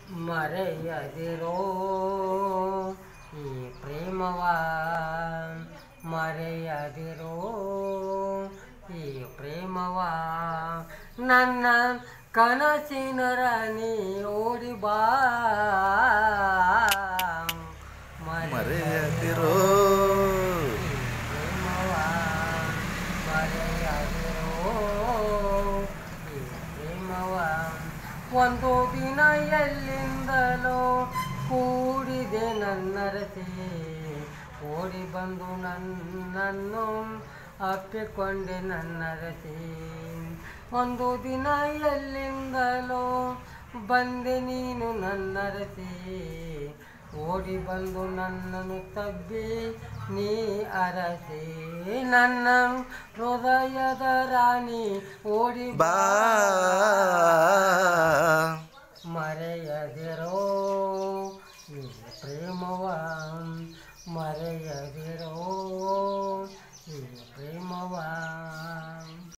ಮರೆಯದಿರೋ ಈ ಪ್ರೇಮವ ಮರೆಯದಿರೋ ಈ ಪ್ರೇಮವ ನನ್ನ ಕನಸಿನ ರಾಣಿ ಓಡಿ ಬಾ ಮರೆಯದಿರೋ ಈ ಪ್ರೇಮವ ಮರೆಯದಿರೋ ಈ ಪ್ರೇಮವ ಒಂದು ದಿನ ಎಲ್ಲಿಂದಲೋ ಕೂಡಿದೆ ನನ್ನ ರತಿ ಓಡಿ ಬಂದು ನನ್ನನ್ನು ಅಪ್ಪಿಕೊಂಡೆ ನನ್ನ ರತಿ ಒಂದು ದಿನ ಎಲ್ಲಿಂದಲೋ ಬಂದೆ ನೀನು ನನ್ನ ರತಿ ಓಡಿ ಬಂದು ನನ್ನನ್ನು ತಬ್ಬಿ ನೀ ಅರಸಿ ನನ್ನ ಹೃದಯದ ರಾಣಿ ಓಡಿ ಬಾ ಮರೆಯದಿರೋ ಈ ಪ್ರೇಮವ ಮರೆಯದಿರೋ